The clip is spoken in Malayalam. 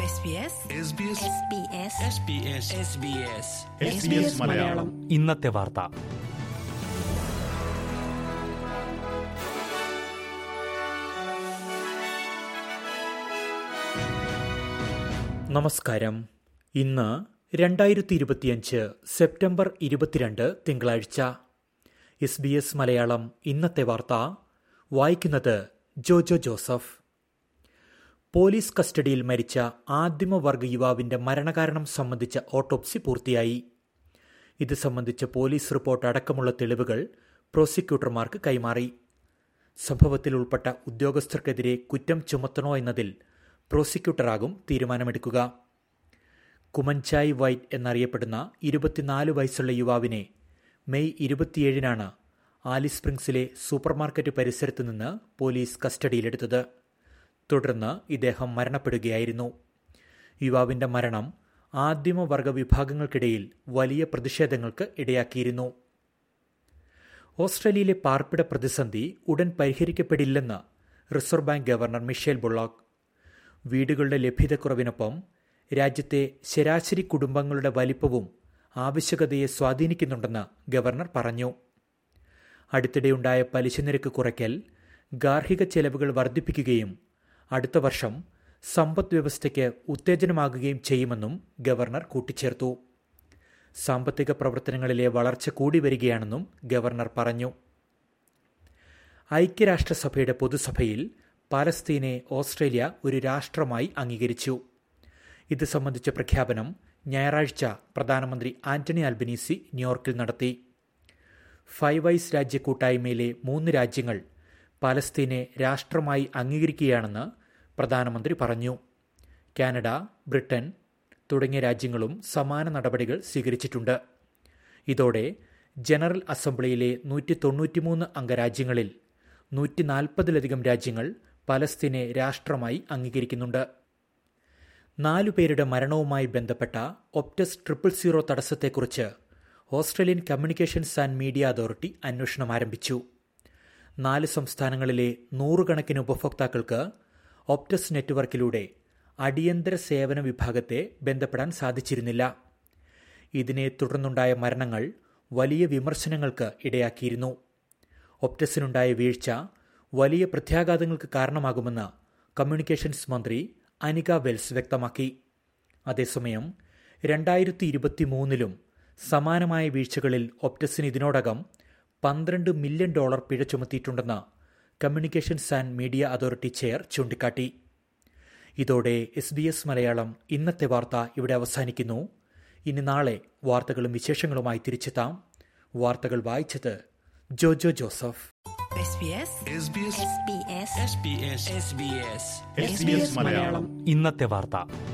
SBS SBS മലയാളം ഇന്നത്തെ വാർത്ത നമസ്കാരം ഇന്ന് രണ്ടായിരത്തി ഇരുപത്തിയഞ്ച് സെപ്റ്റംബർ ഇരുപത്തിരണ്ട് തിങ്കളാഴ്ച എസ് ബി എസ് മലയാളം ഇന്നത്തെ വാർത്ത വായിക്കുന്നത് ജോജോ ജോസഫ് പോലീസ് കസ്റ്റഡിയിൽ മരിച്ച ആദിമവർഗ യുവാവിന്റെ മരണകാരണം സംബന്ധിച്ച ഓട്ടോപ്സി പൂർത്തിയായി ഇത് സംബന്ധിച്ച പോലീസ് റിപ്പോർട്ട് അടക്കമുള്ള തെളിവുകൾ പ്രോസിക്യൂട്ടർമാർക്ക് കൈമാറി സംഭവത്തിൽ ഉൾപ്പെട്ട ഉദ്യോഗസ്ഥർക്കെതിരെ കുറ്റം ചുമത്തണോ എന്നതിൽ പ്രോസിക്യൂട്ടറാകും തീരുമാനമെടുക്കുക കുമൻചായ് വൈറ്റ് എന്നറിയപ്പെടുന്ന ഇരുപത്തിനാല് വയസ്സുള്ള യുവാവിനെ മെയ് ഇരുപത്തിയേഴിനാണ് ആലിസ് സ്പ്രിങ്സിലെ സൂപ്പർമാർക്കറ്റ് പരിസരത്ത് നിന്ന് പോലീസ് കസ്റ്റഡിയിലെടുത്തത് തുടർന്ന് ഇദ്ദേഹം മരണപ്പെടുകയായിരുന്നു യുവാവിന്റെ മരണം ആദിമവർഗ വിഭാഗങ്ങൾക്കിടയിൽ വലിയ പ്രതിഷേധങ്ങൾക്ക് ഇടയാക്കിയിരുന്നു ഓസ്ട്രേലിയയിലെ പാർപ്പിട പ്രതിസന്ധി ഉടൻ പരിഹരിക്കപ്പെടില്ലെന്ന് reserve bank governor Michele Bullock വീടുകളുടെ ലഭ്യതക്കുറവിനൊപ്പം രാജ്യത്തെ ശരാശരി കുടുംബങ്ങളുടെ വലിപ്പവും ആവശ്യകതയെ സ്വാധീനിക്കുന്നുണ്ടെന്ന് ഗവർണർ പറഞ്ഞു അടുത്തിടെയുണ്ടായ പലിശ നിരക്ക് കുറയ്ക്കൽ ഗാർഹിക ചെലവുകൾ വർദ്ധിപ്പിക്കുകയും അടുത്ത വർഷം സമ്പദ് വ്യവസ്ഥയ്ക്ക് ഉത്തേജനമാകുകയും ചെയ്യുമെന്നും ഗവർണർ കൂട്ടിച്ചേർത്തു സാമ്പത്തിക പ്രവർത്തനങ്ങളിലെ വളർച്ച കൂടി വരികയാണെന്നും ഗവർണർ പറഞ്ഞു ഐക്യരാഷ്ട്രസഭയുടെ പൊതുസഭയിൽ പാലസ്തീനെ ഓസ്ട്രേലിയ ഒരു രാഷ്ട്രമായി അംഗീകരിച്ചു ഇത് സംബന്ധിച്ച പ്രഖ്യാപനം ഞായറാഴ്ച പ്രധാനമന്ത്രി ആന്റണി ആൽബനീസി ന്യൂയോർക്കിൽ നടത്തി ഫൈവ് ഐസ് രാജ്യ കൂട്ടായ്മയിലെ മൂന്ന് രാജ്യങ്ങൾ പാലസ്തീനെ രാഷ്ട്രമായി അംഗീകരിക്കുകയാണെന്ന് പ്രധാനമന്ത്രി പറഞ്ഞു കാനഡ ബ്രിട്ടൻ തുടങ്ങിയ രാജ്യങ്ങളും സമാന നടപടികൾ സ്വീകരിച്ചിട്ടുണ്ട് ഇതോടെ ജനറൽ അസംബ്ലിയിലെ നൂറ്റി തൊണ്ണൂറ്റിമൂന്ന് അംഗരാജ്യങ്ങളിൽ നൂറ്റി നാൽപ്പതിലധികം രാജ്യങ്ങൾ പലസ്തീനെ രാഷ്ട്രമായി അംഗീകരിക്കുന്നുണ്ട് നാലു പേരുടെ മരണവുമായി ബന്ധപ്പെട്ട ഒപ്റ്റസ് ട്രിപ്പിൾ സീറോ തടസ്സത്തെക്കുറിച്ച് Australian communications and media authority അന്വേഷണം ആരംഭിച്ചു നാല് സംസ്ഥാനങ്ങളിലെ നൂറുകണക്കിന് ഉപഭോക്താക്കൾക്ക് ഒപ്റ്റസ് നെറ്റ്വർക്കിലൂടെ അടിയന്തര സേവന വിഭാഗത്തെ ബന്ധപ്പെടാൻ സാധിച്ചിരുന്നില്ല ഇതിനെ തുടർന്നുണ്ടായ മരണങ്ങൾ വലിയ വിമർശനങ്ങൾക്ക് ഇടയാക്കിയിരുന്നു ഒപ്റ്റസിനുണ്ടായ വീഴ്ച വലിയ പ്രത്യാഘാതങ്ങൾക്ക് കാരണമാകുമെന്ന് കമ്മ്യൂണിക്കേഷൻസ് മന്ത്രി അനിക വെൽസ് വ്യക്തമാക്കി അതേസമയം രണ്ടായിരത്തി ഇരുപത്തിമൂന്നിലും സമാനമായ വീഴ്ചകളിൽ ഒപ്റ്റസിന് ഇതിനോടകം പന്ത്രണ്ട് മില്യൺ ഡോളർ പിഴ ചുമത്തിയിട്ടുണ്ടെന്ന് communications and media authority chair ചൂണ്ടിക്കാട്ടി ഇതോടെ എസ് ബി എസ് മലയാളം ഇന്നത്തെ വാർത്ത ഇവിടെ അവസാനിക്കുന്നു ഇനി നാളെ വാർത്തകളും വിശേഷങ്ങളുമായി തിരിച്ചെത്താം വാർത്തകൾ വായിച്ചത് ജോജോ ജോസഫ് SBS മലയാളം ഇന്നത്തെ വാർത്ത